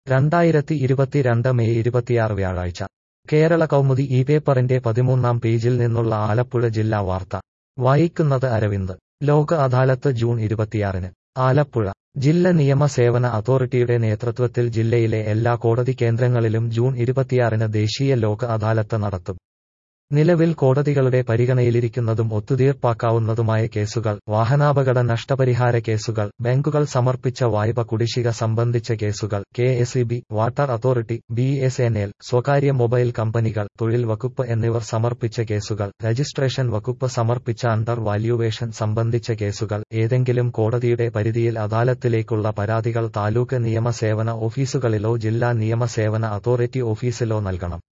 രണ്ടായിരത്തി ഇരുപത്തിരണ്ട് മെയ് ഇരുപത്തിയാറ് വ്യാഴാഴ്ച കേരള കൗമുദി ഈ പേപ്പറിന്റെ പതിമൂന്നാം പേജിൽ നിന്നുള്ള ആലപ്പുഴ ജില്ലാ വാർത്ത വായിക്കുന്നത് അരവിന്ദ് ലോക അദാലത്ത് ജൂൺ ഇരുപത്തിയാറിന് ആലപ്പുഴ ജില്ല നിയമ സേവന അതോറിറ്റിയുടെ നേതൃത്വത്തിൽ ജില്ലയിലെ എല്ലാ കോടതി കേന്ദ്രങ്ങളിലും ജൂൺ ഇരുപത്തിയാറിന് ദേശീയ ലോക അദാലത്ത് നടത്തും നിലവിൽ കോടതികളുടെ പരിഗണയിലിരിക്കുന്നതും ഒത്തുതീർപ്പാക്കാവുന്നതുമായ കേസുകൾ വാഹനാപകട നഷ്ടപരിഹാര കേസുകൾ ബാങ്കുകൾ സമർപ്പിച്ച വായ്പ കുടിശ്ശിക സംബന്ധിച്ച കേസുകൾ K S E B water authority B S N L സ്വകാര്യ മൊബൈൽ കമ്പനികൾ തൊഴിൽ വകുപ്പ് എന്നിവർ സമർപ്പിച്ച കേസുകൾ രജിസ്ട്രേഷൻ വകുപ്പ് സമർപ്പിച്ച അണ്ടർ വാല്യുവേഷൻ സംബന്ധിച്ച കേസുകൾ ഏതെങ്കിലും കോടതിയുടെ പരിധിയിൽ അദാലത്തിലേക്കുള്ള പരാതികൾ താലൂക്ക് നിയമ സേവന ഓഫീസുകളിലോ ജില്ലാ നിയമ സേവന അതോറിറ്റി ഓഫീസിലോ നൽകണം